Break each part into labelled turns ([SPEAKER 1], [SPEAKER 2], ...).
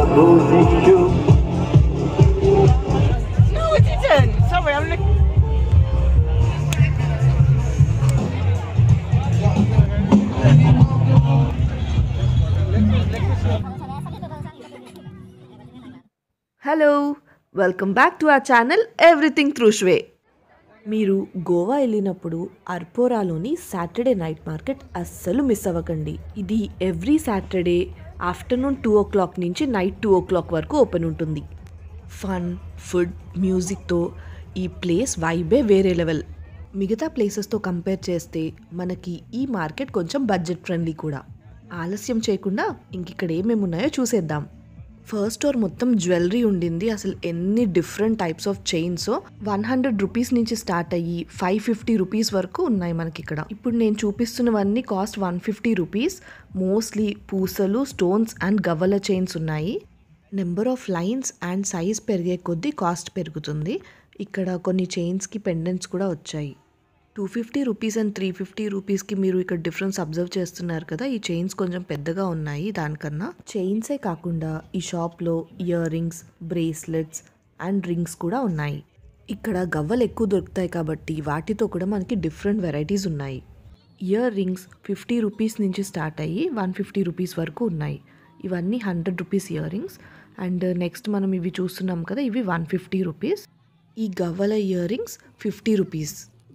[SPEAKER 1] losing you.
[SPEAKER 2] No, it didn't. Sorry, I'm looking.
[SPEAKER 3] Hello welcome back to our channel everything through ష్వే మీరు గోవా వెళ్ళినప్పుడు అర్పోరాలోని Saturday night market అస్సలు miss అవ్వకండి ఇది every Saturday afternoon two o'clock నుంచి night two o'clock వరకు open ఉంటుంది ఫన్ ఫుడ్ మ్యూజిక్తో ఈ ప్లేస్ వైబే వేరే లెవెల్ మిగతా ప్లేసెస్తో కంపేర్ చేస్తే మనకి ఈ మార్కెట్ కొంచెం బడ్జెట్ ఫ్రెండ్లీ కూడా ఆలస్యం చేయకుండా ఇంక ఇక్కడ ఏమేమి ఉన్నాయో చూసేద్దాం ఫస్ట్ స్టోర్ మొత్తం జ్యువెలరీ ఉండింది అసలు ఎన్ని different types of chains one hundred rupees నుంచి స్టార్ట్ అయ్యి ఫైవ్ ఫిఫ్టీ రూపీస్ వరకు ఉన్నాయి మనకి ఇక్కడ ఇప్పుడు నేను చూపిస్తున్నవన్నీ cost one fifty rupees mostly పూసలు స్టోన్స్ అండ్ గవ్వల చైన్స్ ఉన్నాయి number of lines and size పెరిగే కొద్దీ కాస్ట్ పెరుగుతుంది ఇక్కడ కొన్ని చైన్స్కి పెండెంట్స్ కూడా వచ్చాయి two fifty rupees and three fifty రూపీస్కి మీరు ఇక్కడ డిఫరెన్స్ అబ్జర్వ్ చేస్తున్నారు కదా ఈ చైన్స్ కొంచెం పెద్దగా ఉన్నాయి దానికన్నా చైన్సే కాకుండా ఈ షాప్లో earrings bracelets and rings కూడా ఉన్నాయి ఇక్కడ గవ్వలు ఎక్కువ దొరుకుతాయి కాబట్టి వాటితో కూడా మనకి డిఫరెంట్ వెరైటీస్ ఉన్నాయి ఇయర్ రింగ్స్ ఫిఫ్టీ రూపీస్ నుంచి స్టార్ట్ అయ్యి వన్ ఫిఫ్టీ రూపీస్ వరకు ఉన్నాయి ఇవన్నీ hundred rupees earrings and next మనం ఇవి చూస్తున్నాం కదా ఇవి వన్ ఫిఫ్టీ రూపీస్ ఈ గవ్వల ఇయర్ రింగ్స్ ఫిఫ్టీ రూపీస్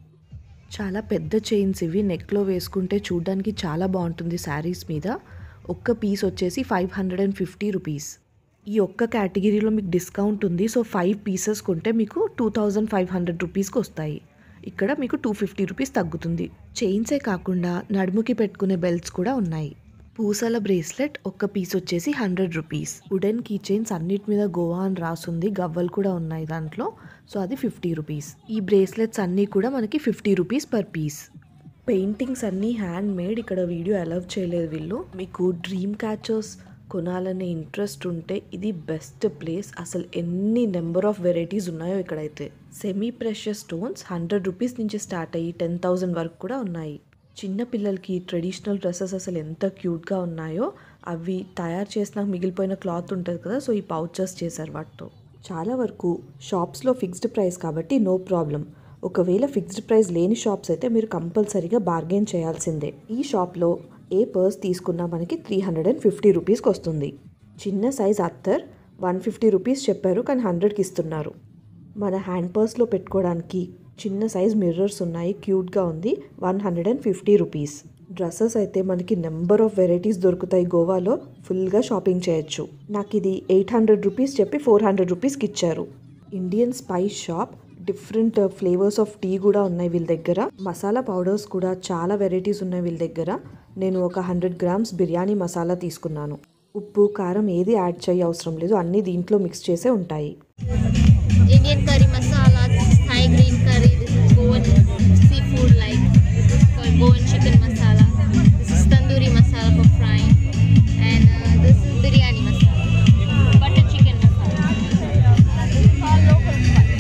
[SPEAKER 3] చాలా పెద్ద చైన్స్ ఇవి నెక్లో వేసుకుంటే చూడడానికి చాలా బాగుంటుంది శారీస్ మీద ఒక్క పీస్ వచ్చేసి five hundred and fifty rupees ఈ ఒక్క కేటగిరీలో మీకు డిస్కౌంట్ ఉంది సో ఫైవ్ పీసెస్ కొంటే మీకు టూ థౌజండ్ ఫైవ్ హండ్రెడ్ రూపీస్కి వస్తాయి ఇక్కడ మీకు టూ ఫిఫ్టీ రూపీస్ తగ్గుతుంది చైన్సే కాకుండా నడుముకి పెట్టుకునే బెల్ట్స్ కూడా ఉన్నాయి పూసల బ్రేస్లెట్ ఒక్క పీస్ వచ్చేసి hundred rupees wooden key chains అన్నిటి మీద గోవా అని రాసుంది గవ్వలు కూడా ఉన్నాయి దాంట్లో సో అది ఫిఫ్టీ రూపీస్ ఈ బ్రేస్లెట్స్ అన్నీ కూడా మనకి fifty rupees per piece paintings అన్నీ హ్యాండ్ మేడ్ ఇక్కడ వీడియో అలౌ చేయలేదు వీళ్ళు మీకు డ్రీమ్ క్యాచర్స్ కొనాలనే ఇంట్రెస్ట్ ఉంటే ఇది బెస్ట్ ప్లేస్ అసలు ఎన్ని నెంబర్ ఆఫ్ వెరైటీస్ ఉన్నాయో ఇక్కడైతే semi precious stones hundred rupees నుంచి స్టార్ట్ అయ్యి టెన్ థౌజండ్ వరకు కూడా ఉన్నాయి చిన్న పిల్లలకి ట్రెడిషనల్ డ్రెస్సెస్ అసలు ఎంత క్యూట్గా ఉన్నాయో అవి తయారు చేసిన మిగిలిపోయిన క్లాత్ ఉంటుంది కదా సో ఈ పౌచర్స్ చేశారు వాటితో చాలా వరకు షాప్స్లో ఫిక్స్డ్ ప్రైస్ కాబట్టి నో ప్రాబ్లం ఒకవేళ ఫిక్స్డ్ ప్రైస్ లేని షాప్స్ అయితే మీరు కంపల్సరీగా బార్గెన్ చేయాల్సిందే ఈ షాప్లో ఏ పర్స్ తీసుకున్నా మనకి త్రీ హండ్రెడ్ అండ్ ఫిఫ్టీ రూపీస్కి వస్తుంది చిన్న సైజ్ అత్తర్ వన్ ఫిఫ్టీ రూపీస్ చెప్పారు కానీ హండ్రెడ్కి ఇస్తున్నారు మన హ్యాండ్ పర్స్లో పెట్టుకోవడానికి చిన్న సైజ్ మిర్రర్స్ ఉన్నాయి క్యూట్గా ఉంది one hundred and fifty rupees dresses అయితే మనకి నెంబర్ ఆఫ్ వెరైటీస్ దొరుకుతాయి గోవాలో ఫుల్గా షాపింగ్ చేయొచ్చు నాకు ఇది ఎయిట్ హండ్రెడ్ రూపీస్ చెప్పి ఫోర్ హండ్రెడ్ రూపీస్కి ఇచ్చారు Indian spice shop different flavours of tea కూడా ఉన్నాయి వీళ్ళ దగ్గర మసాలా పౌడర్స్ కూడా చాలా వెరైటీస్ ఉన్నాయి వీళ్ళ దగ్గర నేను ఒక హండ్రెడ్ గ్రామ్స్ బిర్యానీ మసాలా తీసుకున్నాను ఉప్పు కారం ఏది యాడ్ చేయ అవసరం లేదు అన్నీ దీంట్లో మిక్స్ చేసే ఉంటాయి
[SPEAKER 4] Indian curry masala, this is Thai green curry, this is Goan seafood like this is called Goan chicken masala, this is tandoori masala for frying, and uh, this is biryani masala, butter chicken masala. This is all local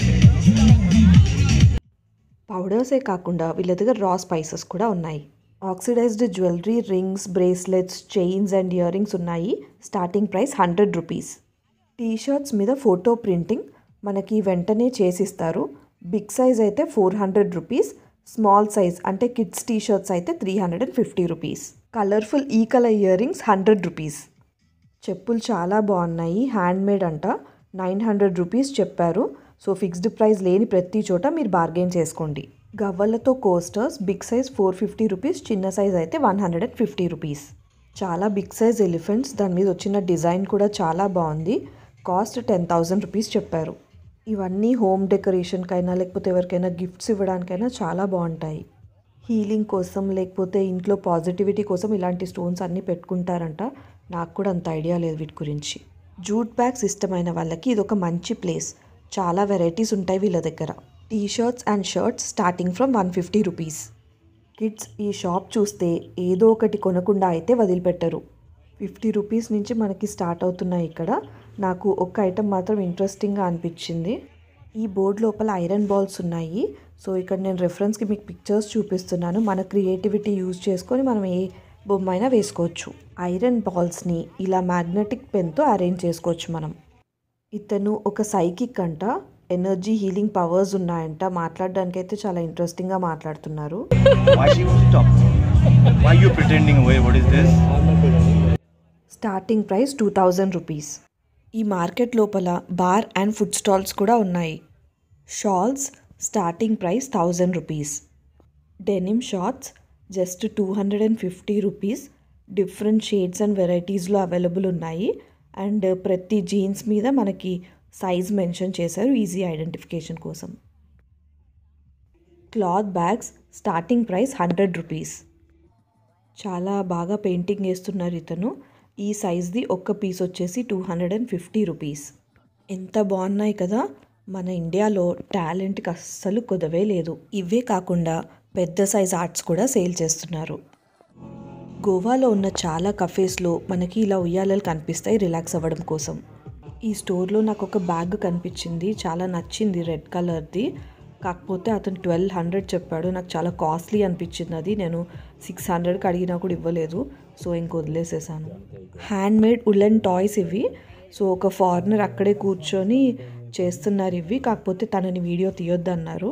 [SPEAKER 4] spice.
[SPEAKER 3] పౌడర్సే కాకుండా వీళ్ళ దగ్గర రా spices కూడా ఉన్నాయి oxidised jewellery rings bracelets chains and earrings ఉన్నాయి starting price hundred rupees T-shirts మీద photo printing మనకి వెంటనే చేసిస్తారు బిగ్ సైజ్ అయితే four hundred rupees small size అంటే కిడ్స్ టీషర్ట్స్ అయితే three hundred and fifty rupees colourful ఈ colour earrings hundred rupees చెప్పులు చాలా బాగున్నాయి హ్యాండ్ మేడ్ అంట నైన్ హండ్రెడ్ రూపీస్ చెప్పారు సో ఫిక్స్డ్ ప్రైస్ లేని ప్రతి చోట మీరు బార్గెన్ చేసుకోండి గవ్వలతో coasters big size four fifty rupees చిన్న సైజ్ అయితే one hundred and fifty rupees చాలా బిగ్ సైజ్ ఎలిఫెంట్స్ దాని మీద వచ్చిన డిజైన్ కూడా చాలా బాగుంది కాస్ట్ టెన్ థౌజండ్ రూపీస్ చెప్పారు ఇవన్నీ హోమ్ డెకరేషన్కైనా లేకపోతే ఎవరికైనా గిఫ్ట్స్ ఇవ్వడానికైనా చాలా బాగుంటాయి హీలింగ్ కోసం లేకపోతే ఇంట్లో పాజిటివిటీ కోసం ఇలాంటి స్టోన్స్ అన్నీ పెట్టుకుంటారంట నాకు కూడా అంత ఐడియా లేదు వీటి గురించి జూట్ బ్యాగ్స్ ఇష్టమైన వాళ్ళకి ఇది ఒక మంచి ప్లేస్ చాలా వెరైటీస్ ఉంటాయి వీళ్ళ దగ్గర T-shirts and shirts starting from one fifty rupees kids ఈ షాప్ చూస్తే ఏదో ఒకటి కొనకుండా అయితే వదిలిపెట్టరు ఫిఫ్టీ రూపీస్ నుంచి మనకి స్టార్ట్ అవుతున్నాయి ఇక్కడ నాకు ఒక ఐటెం మాత్రం ఇంట్రెస్టింగ్గా అనిపించింది ఈ బోర్డ్ లోపల ఐరన్ బాల్స్ ఉన్నాయి సో ఇక్కడ నేను రెఫరెన్స్కి మీకు పిక్చర్స్ చూపిస్తున్నాను మన క్రియేటివిటీ యూజ్ చేసుకొని మనం ఏ బొమ్మ అయినా వేసుకోవచ్చు ఐరన్ బాల్స్ని ఇలా మ్యాగ్నెటిక్ పెన్తో అరేంజ్ చేసుకోవచ్చు మనం ఇతను ఒక సైకిక్ అంట ఎనర్జీ హీలింగ్ పవర్స్ ఉన్నాయంట మాట్లాడడానికి అయితే చాలా ఇంట్రెస్టింగ్గా మాట్లాడుతున్నారు
[SPEAKER 1] Why she wants to talk? Why you pretending away? What is this?
[SPEAKER 3] Starting price two thousand rupees ఈ మార్కెట్ లోపల బార్ అండ్ ఫుడ్ స్టాల్స్ కూడా ఉన్నాయి shawls starting price thousand rupees denim shorts just two hundred and fifty rupees different shades and వెరైటీస్లో available ఉన్నాయి and ప్రతి jeans మీద మనకి size mention చేశారు ఈజీ ఐడెంటిఫికేషన్ కోసం cloth bags starting price hundred rupees చాలా బాగా పెయింటింగ్ వేస్తున్నారు ఇతను ఈ సైజ్ది ఒక్క పీస్ వచ్చేసి two hundred and fifty rupees ఎంత బాగున్నాయి కదా మన ఇండియాలో టాలెంట్కి అస్సలు కుదవే లేదు ఇవే కాకుండా పెద్ద సైజ్ ఆర్ట్స్ కూడా సేల్ చేస్తున్నారు గోవాలో ఉన్న చాలా కఫేస్లో మనకి ఇలా ఉయ్యాలలు కనిపిస్తాయి రిలాక్స్ అవ్వడం కోసం ఈ స్టోర్లో నాకు ఒక బ్యాగ్ కనిపించింది చాలా నచ్చింది రెడ్ కలర్ది కాకపోతే అతను ట్వెల్వ్ హండ్రెడ్ చెప్పాడు నాకు చాలా కాస్ట్లీ అనిపించింది అది నేను సిక్స్ హండ్రెడ్కి అడిగినా కూడా ఇవ్వలేదు సో ఇంక వదిలేసేసాను హ్యాండ్ మేడ్ ఉలెన్ టాయ్స్ ఇవి సో ఒక ఫారినర్ అక్కడే కూర్చొని చేస్తున్నారు ఇవి కాకపోతే తనని వీడియో తీయొద్దన్నారు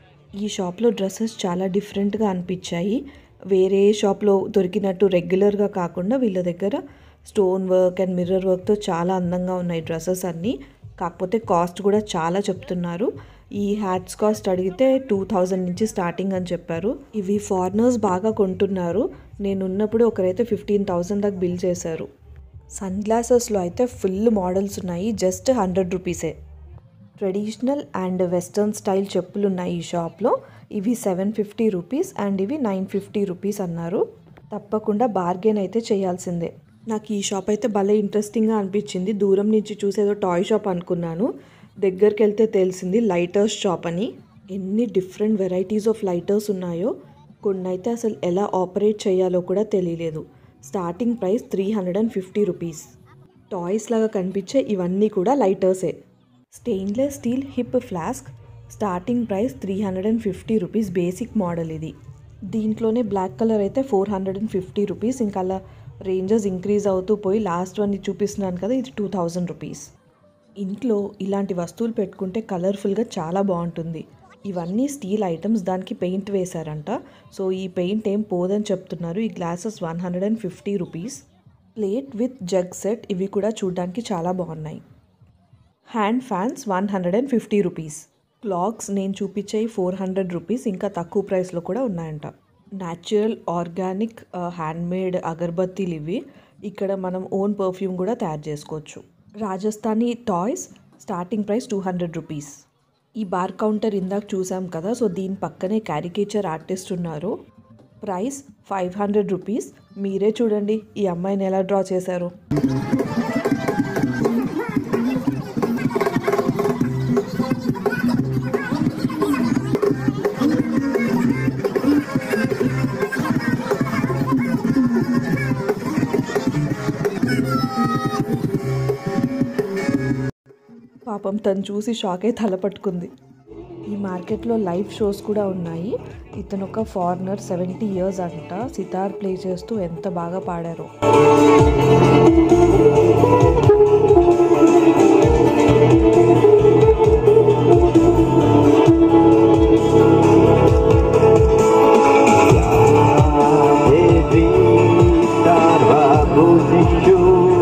[SPEAKER 3] ఈ షాప్లో డ్రెస్సెస్ చాలా డిఫరెంట్గా అనిపించాయి వేరే షాప్లో దొరికినట్టు రెగ్యులర్గా కాకుండా వీళ్ళ దగ్గర స్టోన్ వర్క్ అండ్ మిర్రర్ వర్క్తో చాలా అందంగా ఉన్నాయి డ్రెస్సెస్ అన్నీ కాకపోతే కాస్ట్ కూడా చాలా చెప్తున్నారు ఈ హ్యాట్స్ కాస్ట్ అడిగితే టూ థౌజండ్ నుంచి స్టార్టింగ్ అని చెప్పారు ఇవి ఫారినర్స్ బాగా కొంటున్నారు నేను ఉన్నప్పుడు ఒకరైతే ఫిఫ్టీన్ థౌజండ్ దాకా బిల్ చేశారు సన్ గ్లాసెస్లో అయితే ఫుల్ మోడల్స్ ఉన్నాయి జస్ట్ హండ్రెడ్ రూపీసే ట్రెడిషనల్ అండ్ వెస్ట్రన్ స్టైల్ చెప్పులు ఉన్నాయి ఈ షాప్లో ఇవి సెవెన్ ఫిఫ్టీ రూపీస్ అండ్ ఇవి నైన్ ఫిఫ్టీ రూపీస్ అన్నారు తప్పకుండా బార్గెన్ అయితే చేయాల్సిందే నాకు ఈ షాప్ అయితే భలే ఇంట్రెస్టింగ్గా అనిపించింది దూరం నుంచి చూసేదో టాయ్ షాప్ అనుకున్నాను దగ్గరికి వెళ్తే తెలిసింది లైటర్స్ షాప్ అని ఎన్ని డిఫరెంట్ వెరైటీస్ ఆఫ్ లైటర్స్ ఉన్నాయో కొన్ని అయితే అసలు ఎలా ఆపరేట్ చేయాలో కూడా తెలియలేదు starting price three hundred and fifty rupees toys లాగా కనిపించే ఇవన్నీ కూడా లైటర్సే stainless steel hip flask starting price three hundred and fifty rupees basic model ఇది దీంట్లోనే బ్లాక్ కలర్ అయితే four hundred and fifty rupees ఇంకా అలా రేంజెస్ ఇంక్రీజ్ అవుతూ పోయి లాస్ట్ వన్ చూపిస్తున్నాను కదా ఇది టూ థౌజండ్ రూపీస్ ఇంట్లో ఇలాంటి వస్తువులు పెట్టుకుంటే కలర్ఫుల్గా చాలా బాగుంటుంది ఇవన్నీ స్టీల్ ఐటమ్స్ దానికి పెయింట్ వేశారంట సో ఈ పెయింట్ ఏం పోదని చెప్తున్నారు ఈ glasses one hundred and fifty rupees plate with jug set ఇవి కూడా చూడడానికి చాలా బాగున్నాయి hand fans one hundred and fifty rupees clocks నేను చూపించే ఫోర్ హండ్రెడ్ రూపీస్ ఇంకా తక్కువ ప్రైస్లో కూడా ఉన్నాయంట న్యాచురల్ ఆర్గానిక్ హ్యాండ్మేడ్ అగరబత్తీలు ఇవి ఇక్కడ మనం ఓన్ పర్ఫ్యూమ్ కూడా తయారు చేసుకోవచ్చు Rajasthani toys starting price two hundred rupees ఈ బార్ కౌంటర్ ఇందాక చూసాం కదా సో దీని పక్కనే క్యారికేచర్ ఆర్టిస్ట్ ఉన్నారు ప్రైస్ ఫైవ్ హండ్రెడ్ రూపీస్ మీరే చూడండి ఈ అమ్మాయిని ఎలా డ్రా చేశారు పాపం తను చూసి షాక్ అయి తల పట్టుకుంది ఈ మార్కెట్లో లైవ్ షోస్ కూడా ఉన్నాయి ఇతను ఒక ఫారినర్ సెవెంటీ ఇయర్స్ అంట సితార్ ప్లే చేస్తూ ఎంత బాగా పాడారో
[SPEAKER 5] Devi Sarvabhutishu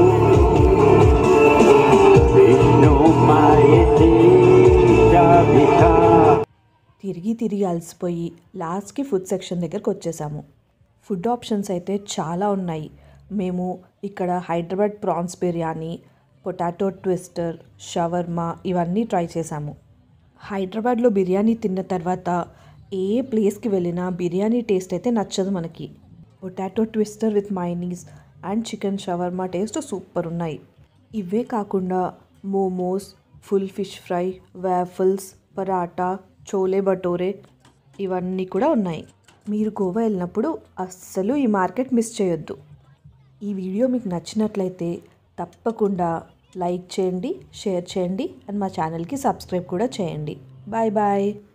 [SPEAKER 5] Vishnu Mayeti Shabhita
[SPEAKER 3] తిరిగి తిరిగి అలసిపోయి లాస్ట్కి ఫుడ్ సెక్షన్ దగ్గరకు వచ్చేసాము ఫుడ్ ఆప్షన్స్ అయితే చాలా ఉన్నాయి మేము ఇక్కడ Hyderabad prawns biryani potato twister shawarma ఇవన్నీ ట్రై చేసాము హైదరాబాద్లో బిర్యానీ తిన్న తర్వాత ఏ ప్లేస్కి వెళ్ళినా బిర్యానీ టేస్ట్ అయితే నచ్చదు మనకి potato twister with mayonnaise and chicken shawarma taste super ఉన్నాయి ఇవే కాకుండా momos full fish fry waffles paratha chole bhature ఇవన్నీ కూడా ఉన్నాయి మీరు గోవా వెళ్ళినప్పుడు అస్సలు ఈ మార్కెట్ మిస్ చేయొద్దు ఈ వీడియో మీకు నచ్చినట్లయితే తప్పకుండా లైక్ చేయండి షేర్ చేయండి అండ్ మా ఛానల్కి సబ్స్క్రైబ్ కూడా చేయండి బాయ్ బాయ్